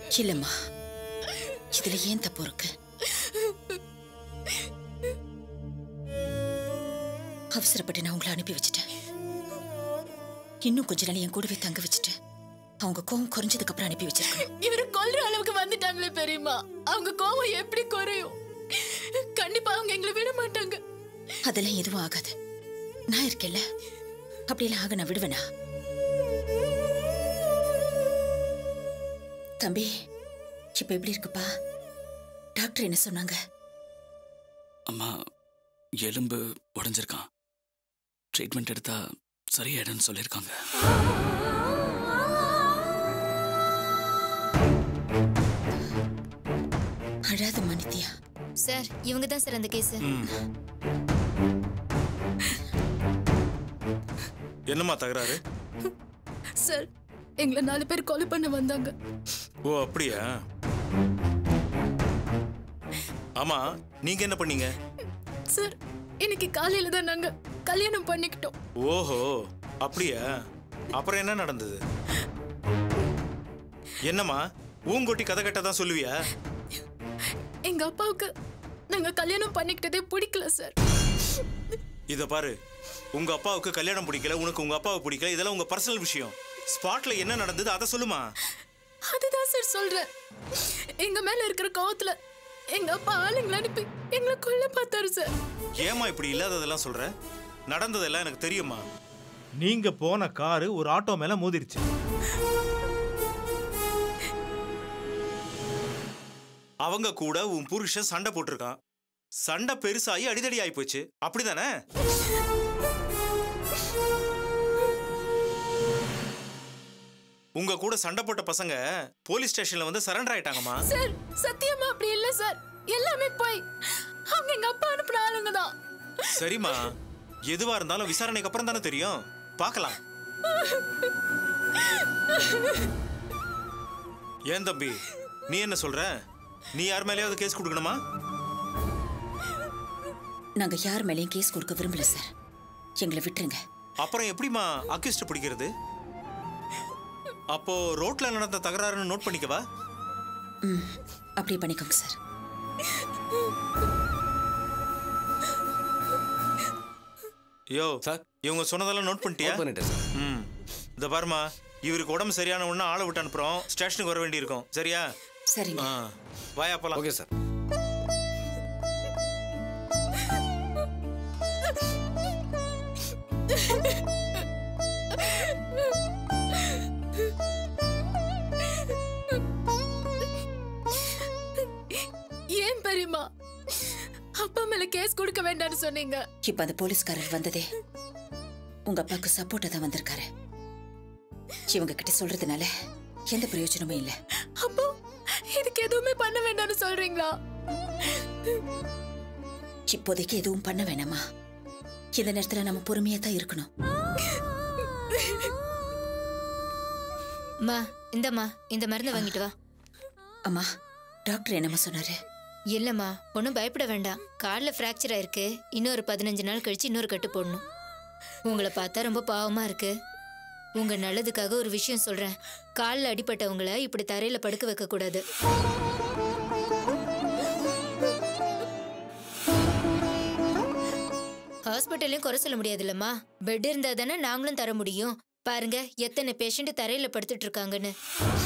இல்லம்மா இதுல ஏன் தப்பு இருக்கு அவசரப்பட்டு நான் உங்களை அனுப்பி வச்சுட்டேன் இன்னும் கொஞ்ச நாள் என் கூடவே தங்க வச்சுட்டு அவங்க கோவம் குறைஞ்சதுக்கு அப்புறம் அனுப்பி வச்சிருக்கணும் இவரு கொல்ற அளவுக்கு வந்துட்டாங்களே பெரியம்மா அவங்க கோவம் எப்படி குறையும் கண்டிப்பா அவங்க எங்களை விட மாட்டாங்க அதெல்லாம் எதுவும் ஆகாது நான் இருக்கேன்ல அப்படியெல்லாம் ஆக நான் விடுவேனா தம்பி இப்ப எப்படி இருக்குப்பா டாக்டர் என்ன சொன்னாங்க அம்மா எலும்பு உடைஞ்சிருக்கான் ட்ரீட்மெண்ட் எடுத்தா சரியாயிடும்னு சொல்லியிருக்காங்க அழாத மனிதியா சார் இவங்க தான் சார் அந்த கேஸ் ம் என்னம்மா தகராறு சார் எங்களை நாலு பேர் கொலை பண்ண வந்தாங்க ஓ அப்படியா ஆமா நீங்க என்ன பண்ணீங்க சார் இன்னைக்கு காலையில தான் நாங்க கல்யாணம் பண்ணிக்கிட்டோம் ஓஹோ அப்படியா அப்புறம் என்ன நடந்தது என்னம்மா ஊங்கொட்டி கதை கட்ட தான் சொல்லுவியா எங்க அப்பாவுக்கு நாங்க கல்யாணம் பண்ணிக்கிட்டதே பிடிக்கல சார் இத பாரு உங்க அப்பாவுக்கு கல்யாணம் பிடிக்கல உனக்கு உங்க அப்பாவை பிடிக்கல இதெல்லாம் உங்க பர்சனல் விஷயம் ஸ்பாட்ல என்ன நடந்தது அதை சொல்லுமா அதுதான் சார் சொல்றேன் எங்க மேல இருக்கிற கோவத்துல எங்க அப்பா ஆளுங்களை அனுப்பி எங்களை கொல்ல பார்த்தாரு சார் ஏமா இப்படி இல்லாததெல்லாம் சொல்ற நடந்ததெல்லாம் எனக்கு தெரியுமா நீங்க போன காரு ஒரு ஆட்டோ மேல மோதிருச்சு அவங்க கூட உன் புருஷன் சண்டை போட்டிருக்கான் சண்டை பெருசாகி அடிதடி ஆகி போச்சு அப்படிதானே உங்க கூட சண்டை போட்ட பசங்க போலீஸ் ஸ்டேஷன்ல வந்து சரண்டர் ஆயிட்டாங்கம்மா சார் சத்தியமா அப்படி இல்ல சார் எல்லாமே போய் அவங்க எங்க அப்பா அனுப்புன ஆளுங்க தான் சரிம்மா எதுவா இருந்தாலும் விசாரணைக்கு அப்புறம் தானே தெரியும் பார்க்கலாம் ஏன் தம்பி நீ என்ன சொல்ற நீ யார் மேலேயாவது கேஸ் கொடுக்கணுமா நாங்க யார் மேலேயும் கேஸ் கொடுக்க விரும்பல சார் எங்களை விட்டுருங்க அப்புறம் எப்படிம்மா அக்யூஸ்ட் பிடிக்கிறது அப்போ ரோட்ல நடந்த தகராறுன்னு நோட் பண்ணிக்கவா ம் அப்படியே பண்ணிக்கோங்க சார் யோ சார். இவங்க சொன்னதெல்லாம் நோட் பண்ணிட்டியா நோட் பண்ணிட்டேன் சார் ம் இந்த பாருமா இவருக்கு உடம்பு சரியான உடனே ஆளை விட்டு அனுப்புறோம் ஸ்டேஷனுக்கு வர வேண்டியிருக்கும் சரியா சரிங்க ஆ வாயா போலாம் ஓகே சார் ஏன் பெரியம்மா அப்பா மேல கேஸ் கொடுக்க வேண்டாம்னு சொன்னீங்க இப்ப அந்த போலீஸ்காரர் வந்ததே உங்க அப்பாவுக்கு சப்போர்ட்டா தான் வந்திருக்காரு இவங்க கிட்ட சொல்றதுனால எந்த பிரயோஜனமும் இல்ல அப்போ இதுக்கு எதுவுமே பண்ண வேண்டாம்னு சொல்றீங்களா இப்போதைக்கு எதுவும் பண்ண வேணாமா இந்த நேரத்துல நம்ம பொறுமையா தான் இருக்கணும் மா இந்தம்மா இந்த மருந்தை வாங்கிட்டு வா அம்மா டாக்டர் என்னம்மா சொன்னாரு இல்லம்மா ஒன்றும் பயப்பட வேண்டாம் காலில் ஃப்ராக்சர் ஆயிருக்கு இன்னொரு பதினஞ்சு நாள் கழிச்சு இன்னொரு கட்டு போடணும் உங்களை பார்த்தா ரொம்ப பாவமா இருக்கு உங்க நல்லதுக்காக ஒரு விஷயம் சொல்றேன் காலில் அடிபட்டவங்கள இப்படி தரையில படுக்க வைக்க கூடாது ஹாஸ்பிட்டல்லையும் குறை சொல்ல முடியாதுல்லம்மா பெட் இருந்தா தானே நாங்களும் தர முடியும் பாருங்க எத்தனை பேஷண்ட் தரையில படுத்துட்டு இருக்காங்கன்னு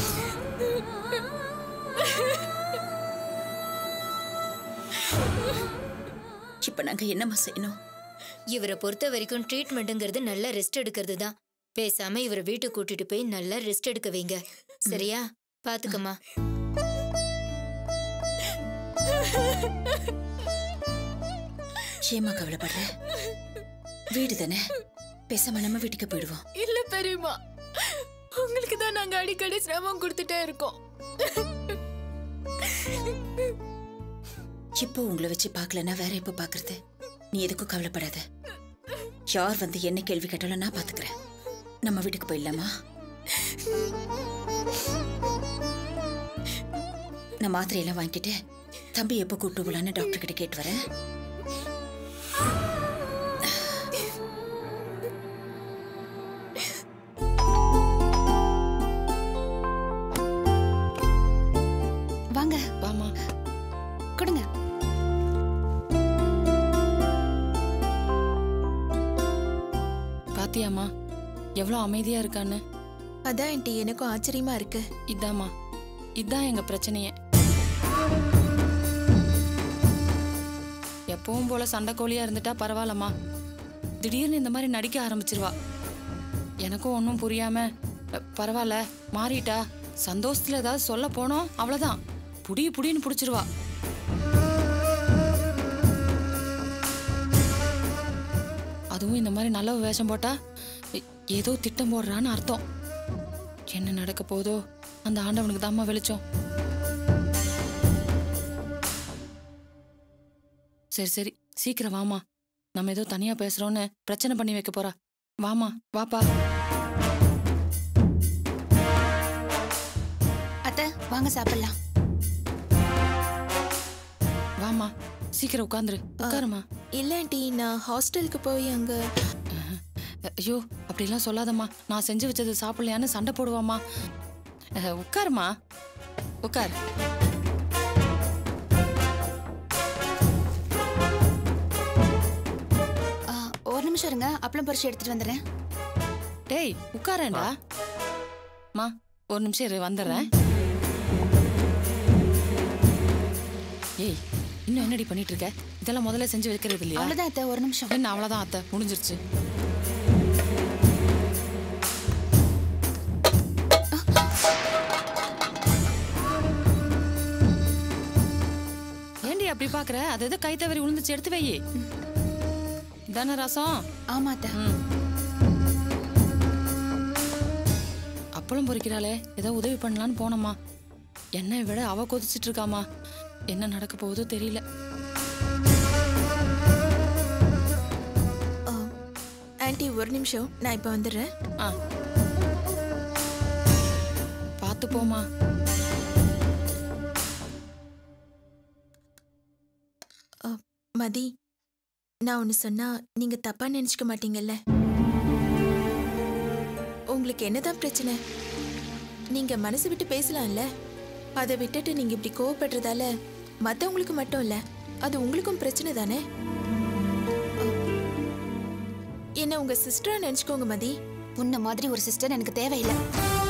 இப்ப நாங்க என்னம்மா செய்யணும் இவரை பொறுத்த வரைக்கும் ட்ரீட்மெண்ட்டுங்கிறது நல்லா ரெஸ்ட் எடுக்கிறது தான் பேசாம இவரை வீட்டுக்கு கூட்டிட்டு போய் நல்லா ரெஸ்ட் எடுக்க வைங்க சரியா பாத்துக்கம்மா ஏமா கவலைப்படுற வீடு தானே பேசாம நம்ம வீட்டுக்கு போயிடுவோம் இல்ல பெரியம்மா உங்களுக்கு தான் நாங்க அடிக்கடி சிரமம் கொடுத்துட்டே இருக்கோம் இப்போ உங்களை வச்சு பார்க்கலன்னா வேற எப்போ பார்க்கறது நீ எதுக்கும் கவலைப்படாத யார் வந்து என்ன கேள்வி கேட்டாலும் நான் பார்த்துக்கிறேன் நம்ம வீட்டுக்கு போயிடலாமா நான் மாத்திரையெல்லாம் வாங்கிட்டு தம்பி எப்போ கூப்பிட்டு போலான்னு டாக்டர் கிட்ட கேட்டு வரேன் பாத்தியாம்மா எவ்வளோ அமைதியா இருக்கான்னு அதான் ஆண்டி எனக்கும் ஆச்சரியமா இருக்கு இதாம்மா இதான் எங்க பிரச்சனையே எப்பவும் போல சண்டைக்கோழியா இருந்துட்டா பரவாயில்லம்மா திடீர்னு இந்த மாதிரி நடிக்க ஆரம்பிச்சிருவா எனக்கும் ஒன்றும் புரியாம "அ, பரவாயில்ல மாறிட்டா சந்தோஷத்துல ஏதாவது சொல்ல போனோம் அவ்வளோதான் புடி புடின்னு பிடிச்சிருவா அதுவும் இந்த மாதிரி நல்ல வேஷம் போட்டா எ- ஏதோ திட்டம் போடுறான்னு அர்த்தம் என்ன நடக்க போதோ அந்த ஆண்டவனுக்கு தாம்மா வெளிச்சம் சரி சரி சீக்கிரம் வாமா நம்ம ஏதோ தனியா பேசுறோம்னு பிரச்சனை பண்ணி வைக்க போறா வாமா வாப்பா அத்தை வாங்க சாப்பிடலாம் வாமா சீக்கிரம் உட்காந்துரு உட்காருமா இல்ல ஆண்டி நான் ஹாஸ்டலுக்கு போய் அங்க ஐயோ அப்படிலாம் சொல்லாதம்மா நான் செஞ்சு வச்சது சாப்பிடலையான்னு சண்டை போடுவாம்மா அஹ், உட்காருமா உட்கார் ஆ, ஒரு நிமிஷம் இருங்க அப்பளம் பறிச்சு எடுத்துட்டு வந்துடுறேன் டேய் உட்காரேன்டா மா ஒரு நிமிஷம் இரு வந்துடுறேன் ஏய் இன்னும் என்னடி பண்ணிட்டு இருக்க இதெல்லாம் முதல்ல செஞ்சு வைக்கிறது இல்லையா அவ்வளவுதான் அத்தை ஒரு நிமிஷம் என்ன அவ்வளவுதான் அத்தை முடிஞ்சிருச்சு ஏண்டி அப்படி பாக்குற அது எதோ கை தவறி விழுந்துச்சு எடுத்து வை தானே ரசம் ஆமா அத்தை ம். அப்பளம் பொறிக்கிறாளே ஏதோ உதவி பண்ணலான்னு போனோமா என்னை விட அவ கொதிச்சிட்டு இருக்காமா என்ன நடக்க போகுதோ தெரியல ஆ, ஆண்டி ஒரு நிமிஷம் நான் இப்ப வந்துடுறேன் ஆ பார்த்து போமா ஆ, மதி நான் ஒன்னு சொன்னா நீங்க தப்பா நினைச்சுக்க மாட்டீங்கல்ல உங்களுக்கு என்னதான் பிரச்சனை நீங்க மனசு விட்டு பேசலாம்ல அதை விட்டுட்டு நீங்க இப்படி கோவப்படுறதால மத்தவங்களுக்கு மட்டும் இல்ல அது உங்களுக்கும் பிரச்சனை தானே ஆ, என்ன உங்க சிஸ்டரா நினைச்சுக்கோங்க மதி உன்ன மாதிரி ஒரு சிஸ்டர் எனக்கு தேவையில்லை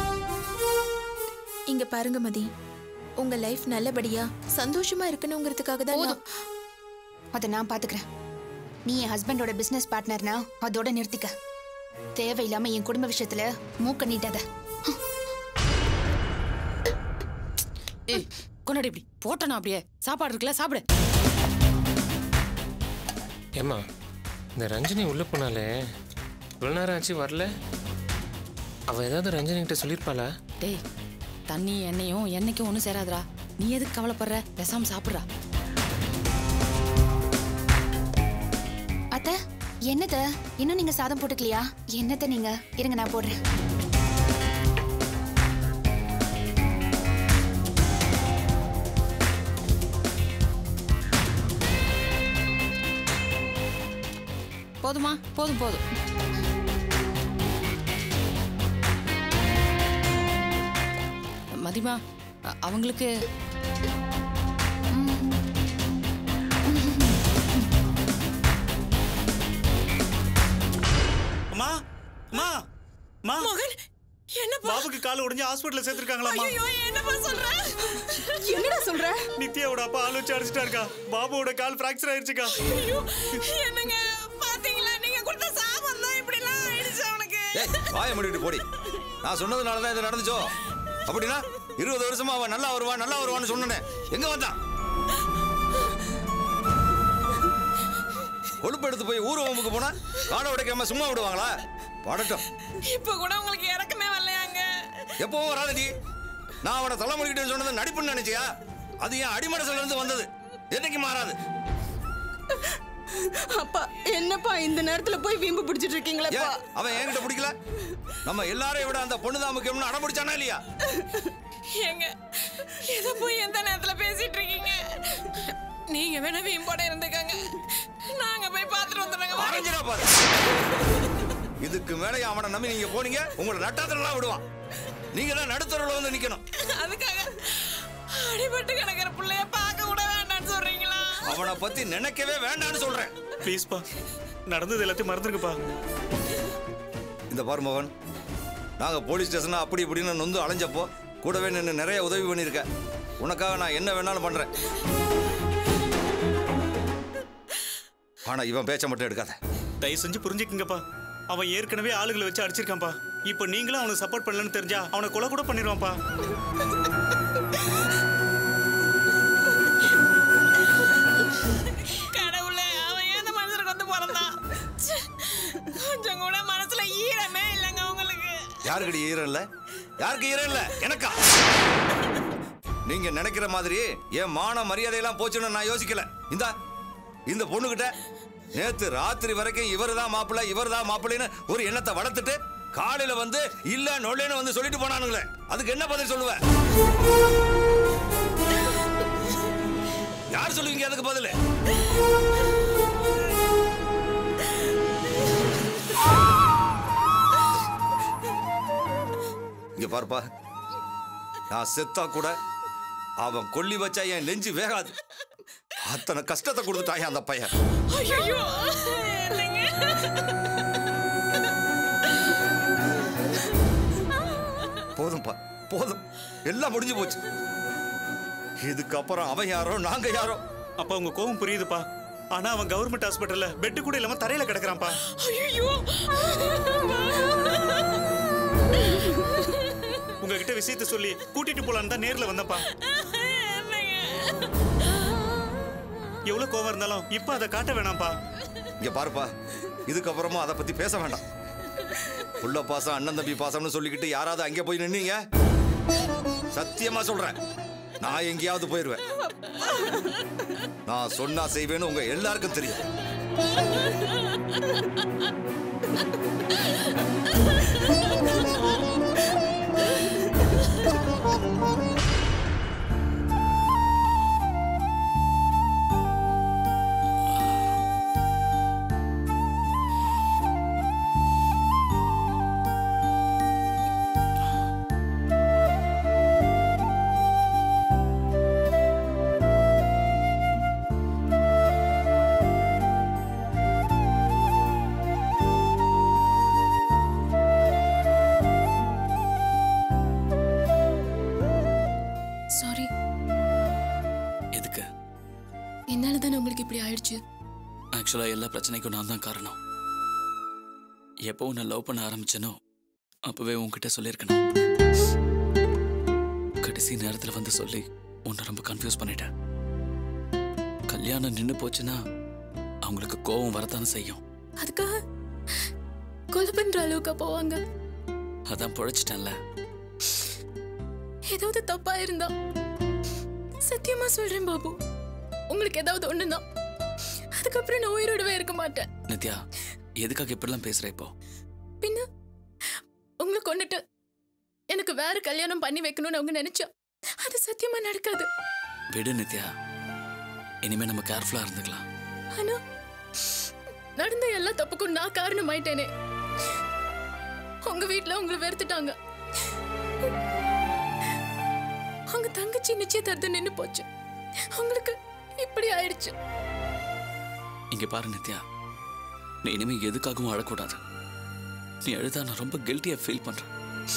இங்க பாருங்க மதி உங்க லைஃப் நல்லபடியா சந்தோஷமா இருக்கணுங்கிறதுக்காக தான் நான்- அதை நான் பாத்துக்கிறேன் நீ என் ஹஸ்பண்டோட பிசினஸ் பார்ட்னர்னா அதோட நிறுத்திக்க தேவையில்லாம என் குடும்ப விஷயத்துல மூக்க நீட்டாத ஏய் கொண்டாடி இப்படி போட்டனா அப்படியே சாப்பாடு இருக்குல்ல சாப்பிடு ஏம்மா இந்த ரஞ்சினி உள்ளே போனாலே இவ்வளோ நேரம் ஆச்சு வரல அவள் ஏதாவது ரஞ்சினி கிட்ட சொல்லியிருப்பாளா டேய் தண்ணி எண்ணெயும் எண்ணெய்க்கும் ஒன்றும் சேராதுடா நீ எதுக்கு கவலைப்படுற பேசாம சாப்பிட்றா அத்தை என்னத்த இன்னும் நீங்க சாதம் போட்டுக்கலையா என்னத்த நீங்க இருங்க நான் போடுறேன் போதுமா போதும் போதும் மதிமா அ- அவங்களுக்கு அம்மா அம்மா அம்மா மகன் என்ன பாபுக்கு கால் உடைஞ்சு ஹாஸ்பிடல்ல சேர்த்திருக்காங்களாம்மா என்னப்பா சொல்ற என்னடா சொல்ற நித்யாவோட அப்பா ஆலோசி அடிச்சிட்டா இருக்கா பாபுவோட கால் பிராக்சர் ஆயிருச்சுக்கா ஐயோ என்னங்க பாத்தீங்களா நீங்க கொடுத்த சாபம் தான் இப்படி எல்லாம் ஆயிடுச்சு அவனுக்கு ஏய் வாய மூடிட்டு போடி நான் சொன்னதுனால தான் இது நடந்துச்சோ அப்படின்னா இருபது வருஷமா அவன் நல்லா வருவான் நல்லா வருவான்னு சொன்னனே எங்க வந்தான் கொழுப்பு எடுத்து போய் ஊர்வமுக்கு போனா காடை உடைக்காம சும்மா விடுவாங்களா படட்டும் இப்ப கூட உங்களுக்கு இறக்கமே வரலையாங்க எப்பவும் வராதடி நான் அவனை தலைமுடிக்கிட்டேன்னு சொன்னது நடிப்புன்னு நினைச்சியா அது என் அடிமனசுல இருந்து வந்தது என்னைக்கு மாறாது அப்பா என்னப்பா இந்த நேரத்துல போய் வீம்பு பிடிச்சிட்டு இருக்கீங்களேப்பா ஏன் அவன் என்கிட்ட பிடிக்கல நம்ம எல்லாரையும் விட அந்த பொண்ணு தான் முக்கியம்னு அடம் பிடிச்சானா இல்லையா ஏங்க இத போய் எந்த நேரத்துல பேசிட்டு இருக்கீங்க நீங்க வேணா வீம்போட இருந்துக்கங்க நாங்க போய் பாத்துட்டு வந்துடுறோங்க அரைஞ்சிடா பாரு இதுக்கு மேலே அவனை நம்பி நீங்க போனீங்க உங்களை நட்டாத்திரலாம் விடுவான் நீங்க தான் நடுத்தரவுல வந்து நிக்கணும் அதுக்காக அடிபட்டு கிடக்கிற புள்ளைய பார்க்க கூட வேண்டாம்னு சொல்றீங்களா அவனை பத்தி நினைக்கவே வேண்டாம்னு சொல்றேன் ப்ளீஸ்ப்பா நடந்தது எல்லாத்தையும் மறந்துருக்குப்பா இந்த பார் மோகன் நாங்கள் போலீஸ் ஸ்டேஷனை அப்படி இப்படின்னு நொந்து அலைஞ்சப்போ கூடவே நின்று நிறைய உதவி பண்ணியிருக்க உனக்காக நான் என்ன வேணாலும் பண்ணுறேன் ஆனால் இவன் பேச்ச மட்டும் எடுக்காத தயவு செஞ்சு புரிஞ்சுக்குங்கப்பா அவன் ஏற்கனவே ஆளுகளை வச்சு அடிச்சிருக்கான்ப்பா இப்போ நீங்களும் அவனுக்கு சப்போர்ட் பண்ணலன்னு தெரிஞ்சா அவனை கொலை கூட பண்ணிடுவான்ப்பா கடவுளே அவன் ஏன் இந்த மனுஷனுக்கு வந்து பிறந்தான் ச்சே, கொஞ்சம் கூட மனசுல ஈரமே இல்லைங்க உங்களுக்கு யாருக்கடி ஈரம் இல்லை யாருக்கு ஈரம் இல்லை எனக்கா நீங்க நினைக்கிற மாதிரி என் மான மரியாதையெல்லாம் போச்சுன்னு நான் யோசிக்கல இந்த இந்த பொண்ணுகிட்ட நேத்து ராத்திரி வரைக்கும் இவர் தான் மாப்பிள்ள இவர் தான் மாப்பிள்ளைன்னு ஒரு எண்ணத்தை வளர்த்துட்டு காலையில வந்து இல்ல நொல்லேன்னு வந்து சொல்லிட்டு போனானுங்களே அதுக்கு என்ன பதில் சொல்லுவ யார் சொல்லுவீங்க அதுக்கு பதில் இங்க பாருப்பா நான் செத்தா கூட அவன் கொல்லி வச்சா என் நெஞ்சு வேகாது அத்தனை கஷ்டத்தை கொடுத்துட்டான் அந்த பையன் ஐயோ இல்லைங்க போதும்ப்பா போதும் எல்லாம் முடிஞ்சு போச்சு இதுக்கப்புறம் அவன் யாரோ நாங்க யாரோ அப்பா உங்க கோவம் புரியுதுப்பா ஆனா அவன் கவர்மெண்ட் ஹாஸ்பிட்டல்ல பெட்டு கூட இல்லாம தரையில கிடக்குறான்ப்பா ஐயோ உங்ககிட்ட விஷயத்த சொல்லி கூட்டிட்டு போலான்னு தான் நேர்ல வந்தப்பா எவ்வளவு கோவம் இருந்தாலும் இப்ப அதை காட்ட வேணாம்ப்பா இங்க பாருப்பா இதுக்கப்புறமா அதை பத்தி பேச வேண்டாம் புள்ள பாசம் அண்ணன் தம்பி பாசம்னு சொல்லிக்கிட்டு யாராவது அங்கே போய் நின்னீங்க சத்தியமா சொல்றேன் நான் எங்கேயாவது போயிருவேன் நான் சொன்னா செய்வேன்னு உங்க எல்லாருக்கும் தெரியும் சாரி எதுக்கு என்னால தானே உங்களுக்கு இப்படி ஆயிடுச்சு ஆக்சுவலாக எல்லா பிரச்சனைக்கும் நான் தான் காரணம் எப்போ நான் லவ் பண்ண ஆரம்பிச்சேனோ அப்பவே உன்கிட்ட சொல்லியிருக்கணும் கடைசி நேரத்தில் வந்து சொல்லி உன்னை ரொம்ப கன்ஃபியூஸ் பண்ணிட்டேன் கல்யாணம் நின்று போச்சுன்னா அவங்களுக்கு கோபம் வரத்தானே செய்யும் அதுக்காக கொலை பண்ற அளவுக்கு போவாங்க அதான் பொழைச்சிட்டேன்ல ஏதாவது தப்பா இருந்தா சத்தியமா சொல்றேன் பாபு உங்களுக்கு ஏதாவது ஒண்ணுனா அதுக்கப்புறம் நான் உயிரோடவே இருக்க மாட்டேன் நித்யா எதுக்காக இப்படிலாம் பேசுற இப்போ பின்ன உங்களை கொண்டுட்டு எனக்கு வேற கல்யாணம் பண்ணி வைக்கணும்னு அவங்க நினைச்சா அது சத்தியமா நடக்காது விடு நித்யா இனிமே நம்ம கேர்ஃபுல்லா இருந்துக்கலாம் ஆனா நடந்த எல்லா தப்புக்கும் நான் காரணமாயிட்டேனே உங்க வீட்ல உங்களை வெறுத்துட்டாங்க உங்க தங்கச்சி நிச்சயதார்த்தம் நின்னு போச்சு உங்களுக்கு இப்படி ஆயிடுச்சு இங்க பாரு நித்யா நீ இனிமே எதுக்காகவும் அழக்கூடாது நீ அழுதா நான் ரொம்ப கில்ட்டியா ஃபீல் பண்றேன்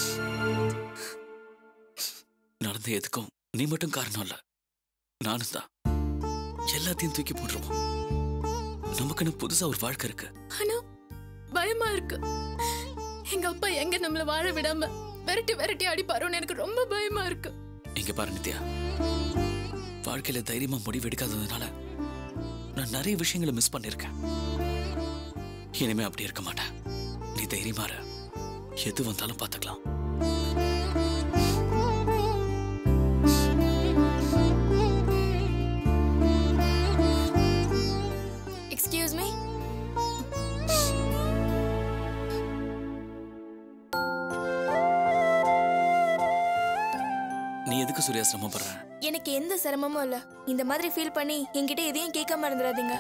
நடந்த எதுக்கும் நீ மட்டும் காரணம் இல்ல நானும் தான் எல்லாத்தையும் தூக்கி போட்டுருவோம் நமக்குன்னு புதுசா ஒரு வாழ்க்கை இருக்கு ஆனா பயமா இருக்கு எங்க அப்பா எங்க நம்மள வாழ விடாம விரட்டி விரட்டி அடிப்பாரோன்னு எனக்கு ரொம்ப பயமா இருக்கு இங்க பாரு நித்யா வாழ்க்கையில தைரியமா முடிவு எடுக்காததுனால நான் நிறைய விஷயங்களை மிஸ் பண்ணிருக்கேன் இனிமே அப்படி இருக்க மாட்டேன் நீ தைரியமா இரு எது வந்தாலும் பாத்துக்கலாம் எக்ஸ்கியூஸ் மீ நீ எதுக்கு சூர்யா சிரமப்படுற எனக்கு எந்த சிரமமும் இல்ல இந்த மாதிரி ஃபீல் பண்ணி என்கிட்ட எதையும் கேட்காம இருந்துடாதீங்க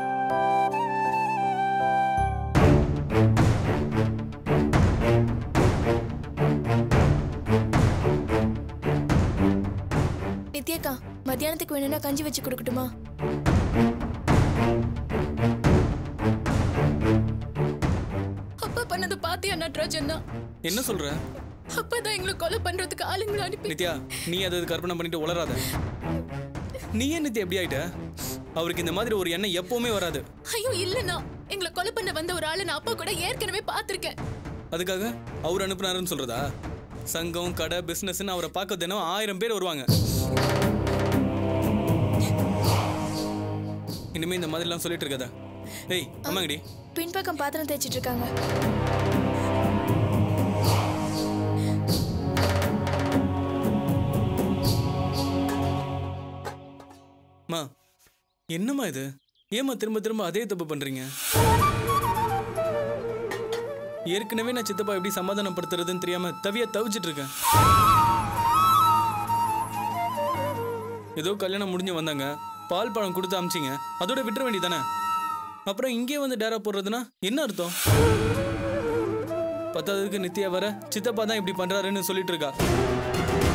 நித்யாக்கா மத்தியானத்துக்கு வேணும்னா கஞ்சி வச்சு கொடுக்கட்டுமா அப்பா பண்ணது பாத்தியா நட்ராஜ் நாகராஜன் தான் என்ன சொல்ற அப்பதான் எங்களை கொலை பண்றதுக்கு ஆளுங்களை அனுப்பி நித்யா நீ அதை கற்பனை பண்ணிட்டு உளராத நீ ஏன் நித்யா எப்படி ஆயிட்ட அவருக்கு இந்த மாதிரி ஒரு எண்ணம் எப்பவுமே வராது ஐயோ இல்லண்ணா எங்களை கொலை பண்ண வந்த ஒரு ஆளை நான் அப்பா கூட ஏற்கனவே பார்த்திருக்கேன் அதுக்காக அவர் அனுப்புனாருன்னு சொல்றதா சங்கம் கடை பிசினஸ்னு அவரை பார்க்க தினம் ஆயிரம் பேர் வருவாங்க இனிமே இந்த மாதிரிலாம் சொல்லிட்டு இருக்காதா ஏய் அம்மாங்கடி பின்பக்கம் பாத்திரம் தேய்ச்சிட்டு இருக்காங்க மா என்னம்மா இது ஏம்மா திரும்ப திரும்ப அதே தப்பு பண்றீங்க ஏற்கனவே நான் சித்தப்பா எப்படி சமாதானப்படுத்துறதுன்னு தெரியாம தவியா தவிச்சிட்டு இருக்கேன் ஏதோ கல்யாணம் முடிஞ்சு வந்தாங்க பால் பழம் கொடுத்து அமிச்சிங்க அதோட விட்டுற வேண்டியதானே அப்புறம் இங்கே வந்து டேரா போடுறதுன்னா என்ன அர்த்தம் பத்தாவதுக்கு நித்யா வர சித்தப்பா தான் இப்படி பண்றாருன்னு சொல்லிட்டு இருக்கா